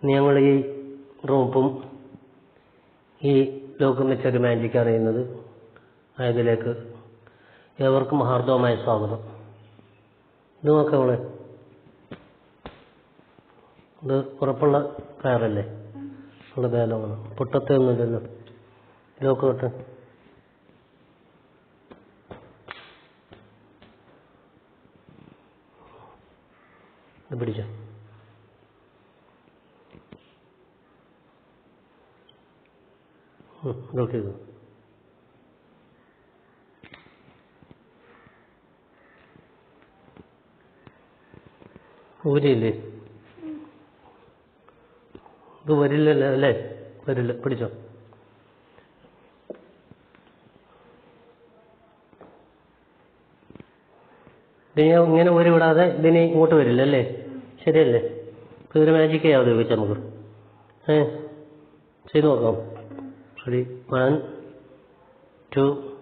ഞങ്ങൾ ഈ റൂപ്പും ഈ ലോകം വെച്ചൊരു മാജിക് അറിയുന്നത് ആയതിലേക്ക് ഏവർക്കും ഹാർദവമായ സ്വാഗതം ഇത് നോക്കവളെ ഇത് ഉറപ്പുള്ള കയറല്ലേ ഉള്ള ബേലമാണ് പൊട്ടത്തെ ഒന്നുമില്ലല്ലോ ലോക്ക് തൊട്ട് ഇത് പിടിച്ചോ ഉം, ലോക്ക് ചെയ്തു ഊരിയില്ലേ ഇത് വരില്ലല്ലോ അല്ലേ വരില്ല പിടിച്ചോ ഇതിനെ ഇങ്ങനെ ഊരി വിടാതെ ഇതിന് ഇങ്ങോട്ട് വരില്ല അല്ലേ ശരിയല്ലേ ഇപ്പൊ ഇതൊരു മാജിക് ചെയ്യാതെ ചോദിച്ചാൽ നമുക്ക് ഏ ചെയ്ത് നോക്കാം റെഡി വൺ ടു